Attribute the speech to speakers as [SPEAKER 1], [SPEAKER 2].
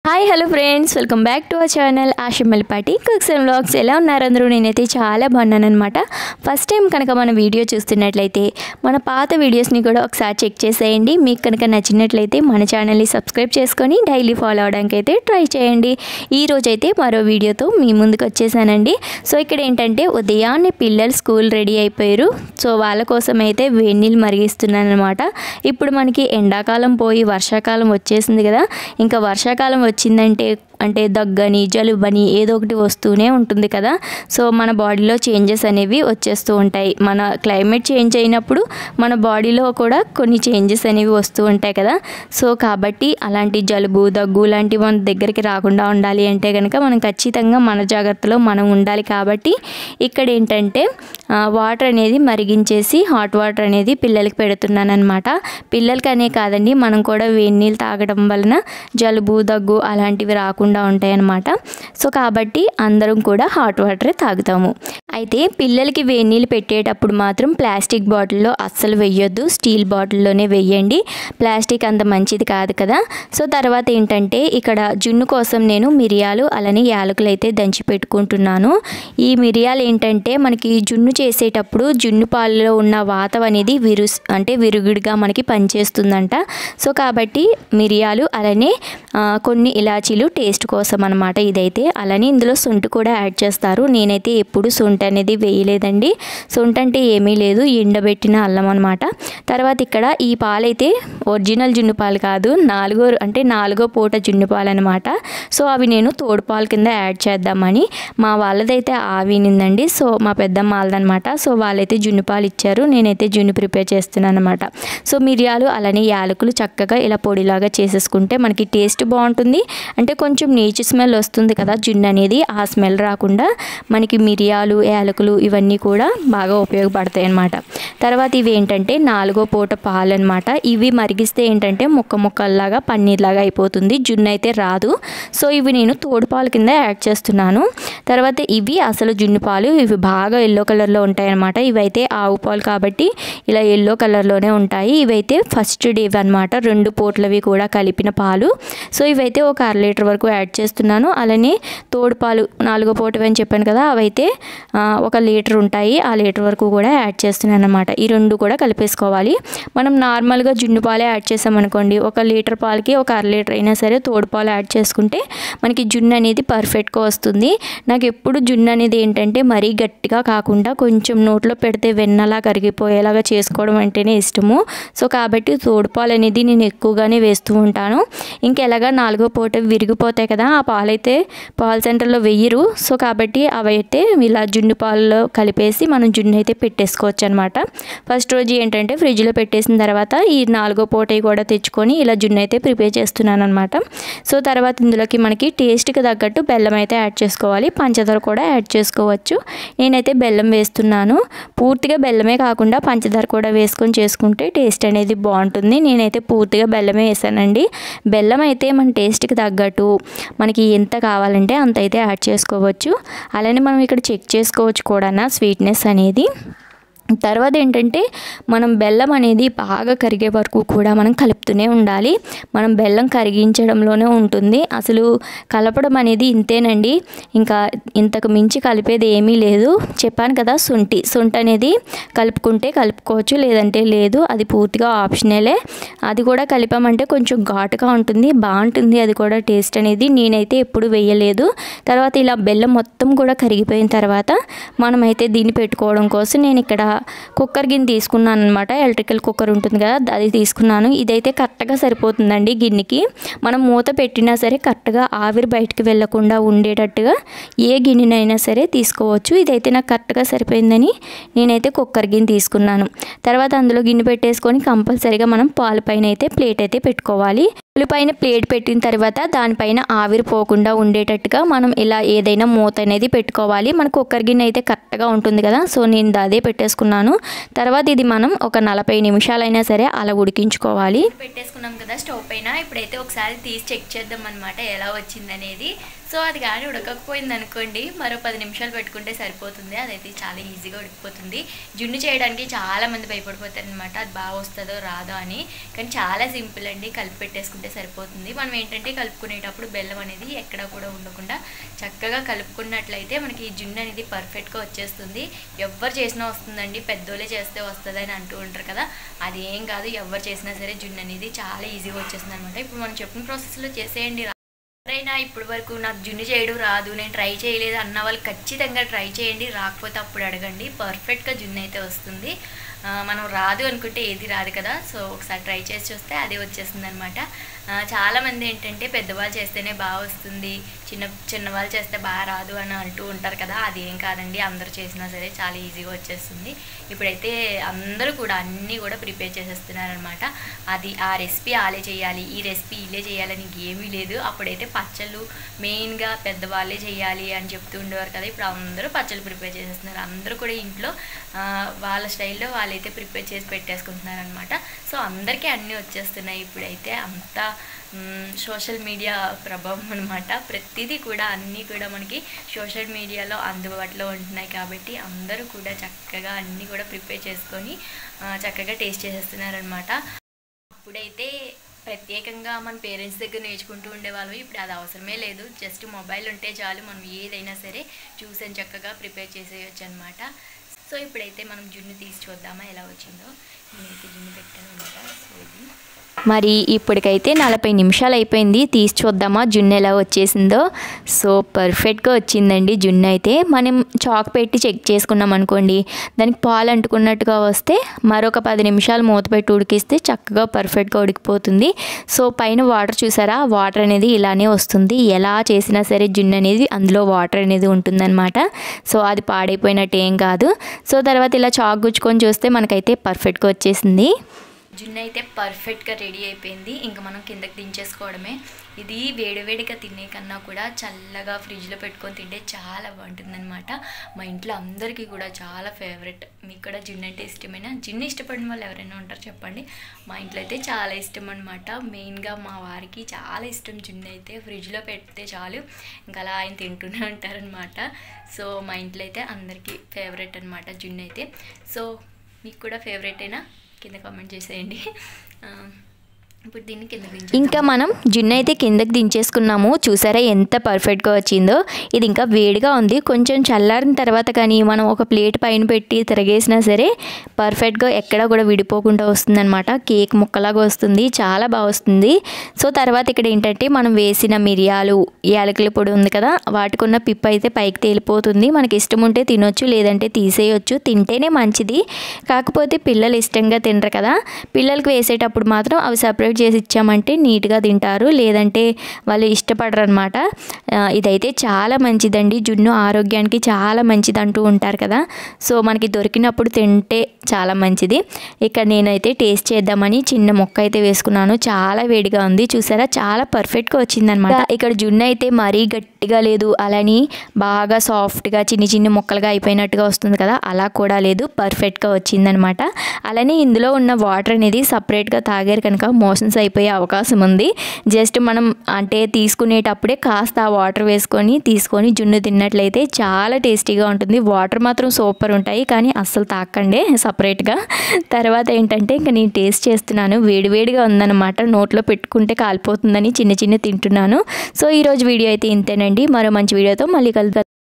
[SPEAKER 1] hi hello friends welcome back to our channel Ashammalpati cooks and vlogs ఎలా ఉన్నారు అందరూ నేనైతే చాలా బాగున్నాను అనమాట ఫస్ట్ టైం కనుక మన వీడియో చూస్తున్నట్లయితే మన పాత వీడియోస్ని కూడా ఒకసారి చెక్ చేసేయండి మీకు కనుక నచ్చినట్లయితే మన ఛానల్ని సబ్స్క్రైబ్ చేసుకొని డైలీ ఫాలో అవడానికి అయితే ట్రై చేయండి ఈ రోజైతే మరో వీడియోతో మీ ముందుకు వచ్చేసానండి సో ఇక్కడ ఏంటంటే ఉదయాన్నే పిల్లలు స్కూల్ రెడీ అయిపోయారు సో వాళ్ళ కోసం అయితే వేడి నీళ్ళు మరిగిస్తున్నాను అనమాట ఇప్పుడు మనకి ఎండాకాలం పోయి వర్షాకాలం వచ్చేసింది కదా ఇంకా వర్షాకాలం వచ్చిందంటే అంటే దగ్గని జలుబని ఏదో ఒకటి వస్తూనే ఉంటుంది కదా సో మన బాడీలో చేంజెస్ అనేవి వచ్చేస్తూ ఉంటాయి మన క్లైమేట్ చేంజ్ అయినప్పుడు మన బాడీలో కూడా కొన్ని చేంజెస్ అనేవి వస్తూ ఉంటాయి కదా సో కాబట్టి అలాంటి జలుబు దగ్గు లాంటివి మన దగ్గరికి రాకుండా ఉండాలి అంటే కనుక మనం ఖచ్చితంగా మన జాగ్రత్తలో మనం ఉండాలి కాబట్టి ఇక్కడ ఏంటంటే ఆ, వాటర్ అనేది మరిగించేసి హాట్ వాటర్ అనేది పిల్లలకి పెడుతున్నాను అనమాట పిల్లలకనే కాదండి మనం కూడా వేడి నీళ్ళు తాగడం వలన జలుబు దగ్గు అలాంటివి రాకుండా ఉంటాయన్నమాట సో కాబట్టి అందరం కూడా హాట్ వాటరే తాగుతాము అయితే పిల్లలకి వేడి నీళ్ళు పెట్టేటప్పుడు మాత్రం ప్లాస్టిక్ బాటిల్లో అస్సలు వెయ్యొద్దు స్టీల్ బాటిల్లోనే వెయ్యండి ప్లాస్టిక్ అంత మంచిది కాదు కదా సో తర్వాత ఏంటంటే ఇక్కడ జున్ను కోసం నేను మిరియాలు అలానే యాలకులు అయితే దంచి పెట్టుకుంటున్నాను ఈ మిరియాలు ఏంటంటే మనకి జున్ను చేసేటప్పుడు జున్ను పాలలో ఉన్న వాతం అనేది విరు అంటే విరుగుడిగా మనకి పనిచేస్తుందంట సో కాబట్టి మిరియాలు అలానే ఆ, కొన్ని ఇలాచీలు టేస్ట్ కోసం అనమాట ఇదైతే అలానే ఇందులో సొంటు కూడా యాడ్ చేస్తారు నేనైతే ఎప్పుడు సొంట అనేది వేయలేదండి సొంట అంటే ఏమీ లేదు ఎండబెట్టిన అల్లం అనమాట తర్వాత ఇక్కడ ఈ పాలైతే ఒరిజినల్ జున్ను పాలు కాదు నాలుగో అంటే నాలుగో పూట జున్ను పాలు అనమాట సో అవి నేను తోడు పాలు కింద యాడ్ చేద్దామని మా వాళ్ళదైతే ఆవినిందండి సో మా పెద్దమ్మ వాళ్ళదనమాట సో వాళ్ళైతే జున్ను పాలు ఇచ్చారు నేనైతే జున్ను ప్రిపేర్ చేస్తున్నాను అనమాట సో మిరియాలు అలానే యాలకులు చక్కగా ఇలా పొడిలాగా చేసేసుకుంటే మనకి టేస్ట్ బాగుంటుంది అంటే కొంచెం నీచు స్మెల్ వస్తుంది కదా జున్ను అనేది ఆ స్మెల్ రాకుండా మనకి మిరియాలు యాలకులు ఇవన్నీ కూడా బాగా ఉపయోగపడతాయి అన్నమాట తర్వాత ఇవి ఏంటంటే నాలుగో పూట పాలు అనమాట ఇవి మరిగిస్తే ఏంటంటే ముక్క ముక్కల్లాగా పన్నీర్లాగా అయిపోతుంది జున్ను అయితే రాదు సో ఇవి నేను తోడు పాలు కింద యాడ్ చేస్తున్నాను తర్వాత ఇవి అసలు జున్ను పాలు ఇవి బాగా ఎల్లో కలర్లో ఉంటాయి అనమాట ఇవైతే ఆవు పాలు కాబట్టి ఇలా ఎల్లో కలర్లోనే ఉంటాయి ఇవైతే ఫస్ట్ డే అనమాట రెండు పూట్లవి కూడా కలిపిన పాలు సో ఇవైతే ఒక అర లీటర్ వరకు యాడ్ చేస్తున్నాను అలానే తోడు పాలు నాలుగో పూటవి అని చెప్పాను కదా అవైతే ఆ, ఒక లీటర్ ఉంటాయి ఆ లీటర్ వరకు కూడా యాడ్ చేస్తున్నాను అనమాట ఈ రెండు కూడా కలిపేసుకోవాలి మనం నార్మల్గా జున్ను పాలే యాడ్ చేసామనుకోండి ఒక లీటర్ పాలకి ఒక అర లీటర్ అయినా సరే తోడు పాలు యాడ్ చేసుకుంటే మనకి జున్ను అనేది పర్ఫెక్ట్గా వస్తుంది నాకు ఎప్పుడు జున్ను అనేది ఏంటంటే మరీ గట్టిగా కాకుండా కొంచెం నోట్లో పెడితే వెన్నలా కరిగిపోయేలాగా చేసుకోవడం అంటేనే ఇష్టము సో కాబట్టి తోడు పాలు అనేది నేను ఎక్కువగానే వేస్తూ ఉంటాను ఇంకెలాగా నాలుగో పూట విరిగిపోతాయి కదా ఆ పాలైతే పాల సెంటర్లో వెయ్యరు సో కాబట్టి అవైతే ఇలా జున్ను పాలలో కలిపేసి మనం జున్ను అయితే పెట్టేసుకోవచ్చు అనమాట ఫస్ట్ రోజు ఏంటంటే ఫ్రిడ్జ్లో పెట్టేసిన తర్వాత ఈ నాలుగో పూట కూడా తెచ్చుకొని ఇలా జున్ను అయితే ప్రిపేర్ చేస్తున్నాను అనమాట సో తర్వాత ఇందులోకి మనకి టేస్ట్కి తగ్గట్టు బెల్లం అయితే యాడ్ చేసుకోవాలి పంచదార కూడా యాడ్ చేసుకోవచ్చు నేనైతే బెల్లం వేస్తున్నాను పూర్తిగా బెల్లమే కాకుండా పంచదార కూడా వేసుకొని చేసుకుంటే టేస్ట్ అనేది బాగుంటుంది నేనైతే పూర్తిగా బెల్లమే వేసానండి బెల్లం అయితే మన టేస్ట్కి తగ్గట్టు మనకి ఎంత కావాలంటే అంత అయితే యాడ్ చేసుకోవచ్చు అలానే మనం ఇక్కడ చెక్ చేసుకోవచ్చు కూడా స్వీట్నెస్ అనేది తర్వాత ఏంటంటే మనం బెల్లం అనేది బాగా కరిగే వరకు కూడా మనం కలుపుతూనే ఉండాలి మనం బెల్లం కరిగించడంలోనే ఉంటుంది అసలు కలపడం అనేది ఇంతేనండి ఇంకా ఇంతకు మించి కలిపేది ఏమీ లేదు చెప్పాను కదా శొంఠి శొంఠి అనేది కలుపుకుంటే కలుపుకోవచ్చు లేదంటే లేదు అది పూర్తిగా ఆప్షనలే అది కూడా కలిపామంటే కొంచెం ఘాటుగా ఉంటుంది బాగుంటుంది అది కూడా టేస్ట్ అనేది నేనైతే ఎప్పుడు వేయలేదు తర్వాత ఇలా బెల్లం మొత్తం కూడా కరిగిపోయిన తర్వాత మనమైతే దీన్ని పెట్టుకోవడం కోసం నేను ఇక్కడ కుక్కర్ గిన్నె తీసుకున్నాను అనమాట ఎలక్ట్రికల్ కుక్కర్ ఉంటుంది కదా అది తీసుకున్నాను ఇదైతే కరెక్ట్గా సరిపోతుందండి గిన్నెకి మనం మూత పెట్టినా సరే కరెక్ట్గా ఆవిరి బయటికి వెళ్ళకుండా ఉండేటట్టుగా ఏ గిన్నెనైనా సరే తీసుకోవచ్చు ఇదైతే నాకు కరెక్ట్గా సరిపోయిందని నేనైతే కుక్కర్ గిన్నె తీసుకున్నాను తర్వాత అందులో గిన్నె పెట్టేసుకొని కంపల్సరీగా మనం పాల పైన అయితే ప్లేట్ అయితే పెట్టుకోవాలి పైన ప్లేట్ పెట్టిన తర్వాత దానిపైన ఆవిరి పోకుండా ఉండేటట్టుగా మనం ఇలా ఏదైనా మూత అనేది పెట్టుకోవాలి మన కుక్కర్ గిన్నె అయితే కరెక్ట్గా ఉంటుంది కదా సో నేను అదే పెట్టేసుకున్నాను తర్వాత ఇది మనం ఒక నలభై నిమిషాలైనా సరే అలా ఉడికించుకోవాలి పెట్టేసుకున్నాం కదా స్టవ్ పైన ఇప్పుడైతే ఒకసారి తీసి చెక్ చేద్దాం అనమాట ఎలా వచ్చిందనేది సో అది కానీ ఉడకకపోయింది అనుకోండి మరో పది నిమిషాలు పెట్టుకుంటే సరిపోతుంది అదైతే చాలా ఈజీగా ఉడికిపోతుంది జున్ను చేయడానికి చాలా మంది భయపడిపోతారు అనమాట అది బాగా వస్తుందో రాదో అని కానీ చాలా సింపుల్ అండి కలిపి పెట్టేసుకుంటే కలుపుకుంటే సరిపోతుంది మనం ఏంటంటే కలుపుకునేటప్పుడు బెల్లం అనేది ఎక్కడ కూడా ఉండకుండా చక్కగా కలుపుకున్నట్లయితే మనకి ఈ జున్ను అనేది పర్ఫెక్ట్గా వచ్చేస్తుంది ఎవరు చేసినా వస్తుందండి పెద్దోళ్ళే చేస్తే వస్తుంది అని అంటూ ఉంటారు కదా అది ఏం కాదు ఎవరు చేసినా సరే జున్ను అనేది చాలా ఈజీగా వచ్చేస్తుంది అనమాట ఇప్పుడు మనం చెప్పిన ప్రాసెస్లో చేసేయండి ఎవరైనా ఇప్పటి వరకు నాకు జున్ను చేయడం రాదు నేను ట్రై చేయలేదు అన్న వాళ్ళు ఖచ్చితంగా ట్రై చేయండి రాకపోతే అప్పుడు అడగండి పర్ఫెక్ట్గా జున్ను అయితే వస్తుంది ఆ, మనం రాదు అనుకుంటే ఏది రాదు కదా సో ఒకసారి ట్రై చేసి చూస్తే అదే వచ్చేస్తుంది అనమాట చాలామంది ఏంటంటే పెద్దవాళ్ళు చేస్తేనే బాగా వస్తుంది చిన్న చిన్నవాళ్ళు చేస్తే బాగా రాదు అని అంటూ ఉంటారు కదా అది ఏం కాదండి అందరూ చేసినా సరే చాలా ఈజీగా వచ్చేస్తుంది ఇప్పుడైతే అందరూ కూడా అన్నీ కూడా ప్రిపేర్ చేసేస్తున్నారనమాట అది ఆ రెసిపీ ఆలే చేయాలి ఈ రెసిపీ ఇలే చేయాలని ఏమీ లేదు అప్పుడైతే పచ్చళ్ళు మెయిన్గా పెద్దవాళ్ళే చేయాలి అని చెప్తూ ఉండేవారు కదా ఇప్పుడు అందరూ పచ్చళ్ళు ప్రిపేర్ చేసేస్తున్నారు అందరూ కూడా ఇంట్లో ఆ, వాళ్ళ స్టైల్లో వాళ్ళైతే ప్రిపేర్ చేసి పెట్టేసుకుంటున్నారు అనమాట సో అందరికీ అన్నీ వచ్చేస్తున్నాయి ఇప్పుడైతే అంతా సోషల్ మీడియా ప్రభావం అనమాట ప్రతిదీ కూడా అన్నీ కూడా మనకి సోషల్ మీడియాలో అందుబాటులో ఉంటున్నాయి కాబట్టి అందరూ కూడా చక్కగా అన్నీ కూడా ప్రిపేర్ చేసుకొని ఆ, చక్కగా టేస్ట్ చేసేస్తున్నారనమాట అప్పుడైతే ప్రత్యేకంగా మన పేరెంట్స్ దగ్గర నేర్చుకుంటూ ఉండేవాళ్ళం ఇప్పుడు అది అవసరమే లేదు జస్ట్ మొబైల్ ఉంటే చాలు మనం ఏదైనా సరే చూసాను చక్కగా ప్రిపేర్ చేసేయచ్చు అనమాట సో ఇప్పుడైతే మనం జున్ను తీసి చూద్దామా ఎలా వచ్చిందో నేనైతే జున్ను పెట్టాను అనమాట సో ఇది
[SPEAKER 2] మరి ఇప్పటికైతే నలభై నిమిషాలు అయిపోయింది తీసి చూద్దామా జున్ను ఎలా వచ్చేసిందో సో పర్ఫెక్ట్గా వచ్చిందండి జున్ను అయితే మనం చాక్ పెట్టి చెక్ చేసుకున్నాం అనుకోండి దానికి పాలు అంటుకున్నట్టుగా వస్తే మరొక పది నిమిషాలు మూత పెట్టి ఉడికిస్తే చక్కగా పర్ఫెక్ట్గా ఉడికిపోతుంది సో పైన వాటర్ చూసారా వాటర్ అనేది ఇలానే వస్తుంది ఎలా చేసినా సరే జున్ను అనేది అందులో వాటర్ అనేది ఉంటుందన్నమాట సో అది పాడైపోయినట్టు ఏం కాదు సో తర్వాత ఇలా చాక్ గుచ్చుకొని చూస్తే మనకైతే పర్ఫెక్ట్గా వచ్చేసింది
[SPEAKER 1] జున్ను అయితే పర్ఫెక్ట్గా రెడీ అయిపోయింది ఇంకా మనం కిందకి దించేసుకోవడమే ఇది వేడివేడిగా తినే కన్నా కూడా చల్లగా ఫ్రిడ్జ్లో పెట్టుకొని తింటే చాలా బాగుంటుందన్నమాట మా ఇంట్లో అందరికీ కూడా చాలా ఫేవరెట్ మీకు కూడా జున్ను అంటే ఇష్టమైన జున్ను ఇష్టపడిన వాళ్ళు ఎవరైనా ఉంటారు చెప్పండి మా ఇంట్లో అయితే చాలా ఇష్టం అనమాట మెయిన్గా మా వారికి చాలా ఇష్టం జున్ను అయితే ఫ్రిడ్జ్లో పెడితే చాలు ఇంకా అలా ఆయన తింటూనే ఉంటారనమాట సో మా ఇంట్లో అయితే అందరికీ ఫేవరెట్ అనమాట జున్ను అయితే సో మీకు కూడా ఫేవరెట్ అయినా కింద కామెంట్ చేసేయండి ఆ, ఇప్పుడు దీన్ని కింద
[SPEAKER 2] ఇంకా మనం జున్ను అయితే కిందకి దించేసుకున్నాము చూసారా ఎంత పర్ఫెక్ట్గా వచ్చిందో ఇది ఇంకా వేడిగా ఉంది కొంచెం చల్లారిన తర్వాత కానీ మనం ఒక ప్లేట్ పైన పెట్టి తిరగేసినా సరే పర్ఫెక్ట్గా ఎక్కడ కూడా విడిపోకుండా వస్తుందన్నమాట కేక్ ముక్కలాగా వస్తుంది చాలా బాగా వస్తుంది సో తర్వాత ఇక్కడ ఏంటంటే మనం వేసిన మిరియాలు యాలకుల పొడి ఉంది కదా వాటికున్న పిప్ అయితే పైకి తేలిపోతుంది మనకి ఇష్టం ఉంటే తినొచ్చు లేదంటే తీసేయొచ్చు తింటేనే మంచిది కాకపోతే పిల్లలు ఇష్టంగా తినరు కదా పిల్లలకి వేసేటప్పుడు మాత్రం అవి సపరేట్ చేసి ఇచ్చామంటే నీట్గా తింటారు లేదంటే వాళ్ళు ఇష్టపడరు అనమాట ఇదైతే చాలా మంచిదండి జున్ను ఆరోగ్యానికి చాలా మంచిది అంటూ ఉంటారు కదా సో మనకి దొరికినప్పుడు తింటే చాలా మంచిది ఇక్కడ నేనైతే టేస్ట్ చేద్దామని చిన్న మొక్క అయితే వేసుకున్నాను చాలా వేడిగా ఉంది చూసారా చాలా పర్ఫెక్ట్గా వచ్చిందనమాట ఇక్కడ జున్ను అయితే మరీ గట్టిగా లేదు అలాని బాగా సాఫ్ట్గా చిన్ని చిన్ని ముక్కలుగా అయిపోయినట్టుగా వస్తుంది కదా అలా కూడా లేదు పర్ఫెక్ట్గా వచ్చిందనమాట అలానే ఇందులో ఉన్న వాటర్ అనేది సపరేట్గా తాగారు కనుక మోషన్స్ అయిపోయే అవకాశం ఉంది జస్ట్ మనం అంటే తీసుకునేటప్పుడే కాస్త ఆ వాటర్ వేసుకొని తీసుకొని జున్ను తిన్నట్లయితే చాలా టేస్టీగా ఉంటుంది వాటర్ మాత్రం సూపర్ ఉంటాయి కానీ అస్సలు తాకండి సపరేట్గా తర్వాత ఏంటంటే ఇంకా నేను టేస్ట్ చేస్తున్నాను వేడివేడిగా ఉందన్నమాట నోట్లో పెట్టుకుంటే కాలిపోతుందని చిన్న చిన్న తింటున్నాను సో ఈరోజు వీడియో అయితే ఇంతేనండి మరో మంచి వీడియోతో మళ్ళీ కలుద్దాం